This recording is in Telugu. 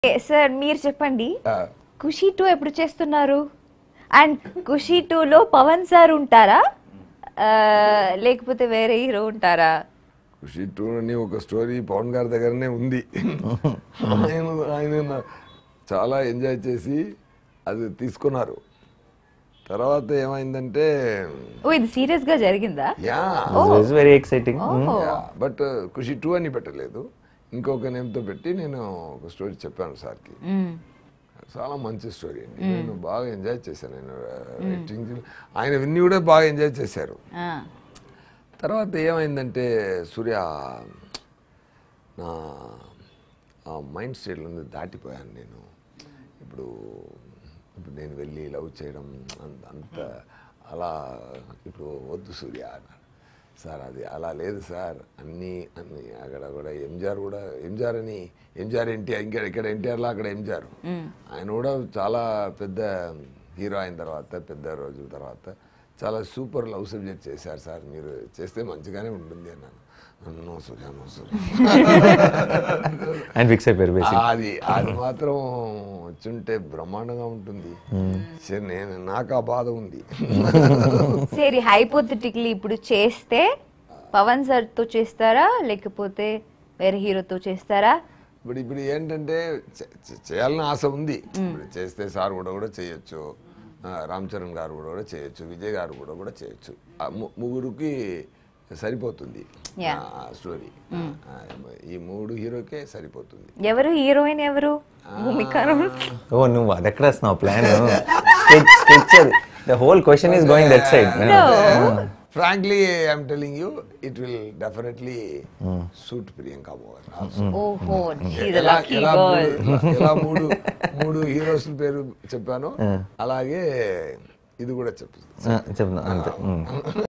సార్ మీరు చెప్పండి ఆ, ఖుషి టూ ఎప్పుడు చేస్తున్నారు అండ్ ఖుషి టూలో పవన్ సార్ ఉంటారా ఆ, లేకపోతే వేరే హీరో ఉంటారా ఖుషి టూ అని ఒక స్టోరీ పవన్ గారి దగ్గరనే ఉంది ఆయన ఆయన నా- చాలా ఎంజాయ్ చేసి అది తీసుకున్నారు తర్వాత ఏమైందంటే ఓ ఇది సీరియస్ గా జరిగిందా yeah it's very exciting but Khushi too అని పెట్టలేదు ఇంకొక నేమ్తో పెట్టి నేను ఒక స్టోరీ చెప్పాను సార్కి మ్మ్. చాలా మంచి స్టోరీ అండి నేను బాగా ఎంజాయ్ చేశాను నేను రైటింగ్ ఆయన విన్ని కూడా బాగా ఎంజాయ్ చేశారు ఆ. తర్వాత ఏమైందంటే సూర్య నా ఆ మైండ్ స్టేట్లో నుంచి దాటిపోయాను నేను ఇప్పుడు ఇప్పుడు నేను వెళ్ళి లవ్ చేయడం అంత అంత అలా ఇప్పుడు వద్దు సూర్య అన్నాడు సార్ అది అలా లేదు సార్ అన్నీ అన్నీ అక్కడ కూడా ఎంజిఆర్ కూడా ఎంజిఆర్ అని ఎంజిఆర్ ఎన్టీఆర్ ఇంకా ఇక్కడ ఎన్టీఆర్లో అక్కడ ఎంజిఆర్ ఆయన కూడా చాలా పెద్ద హీరో అయిన తర్వాత పెద్ద రోజుల తర్వాత చాలా సూపర్ లవ్ సబ్జెక్ట్ చేశారు సార్ మీరు చేస్తే మంచిగానే ఉంటుంది అన్నాను no Surya no Surya and fix అయిపోయారు బేసిక్ అది అది మాత్రం వచ్చుంటే బ్రహ్మాండంగా ఉంటుంది సరే నేను నాకు ఆ బాధ ఉంది సరే హైపోథెటిక్లీ ఇప్పుడు చేస్తే పవన్ సార్ తో చేస్తారా లేకపోతే వేరే హీరోతో చేస్తారా ఇప్పుడు ఇప్పుడు ఏంటంటే చే- చే- చేయాలని ఆశ ఉంది ఇప్పుడు చేస్తే సార్ కూడా కూడా చేయొచ్చు ఆ, రామ్ చరణ్ గారు కూడా కూడా చేయొచ్చు విజయ్ గారు కూడా కూడా చేయొచ్చు ఆ ము- ముగ్గురికి సరిపోతుంది Yeah. ఆ స్టోరీ ఆ, ఈ మూడు హీరోకే సరిపోతుంది ఎవరు హీరోయిన్ ఎవరు భూమిక ఓ నువ్వు అది ఎక్కడ వస్తున్నావు plan sketch sketch the whole question is going that side frankly I'm telling you it will definitely suit Priyanka Mohan also. ఓహో షీఈ్ ఎలా లక్కీ ఎలా గర్ల్ మూడు- ఎలా మూడు మూడు హీరోస్ పేరు చెప్పాను అలాగే ఇది కూడా చెప్పు చెప్తున్నా అంతే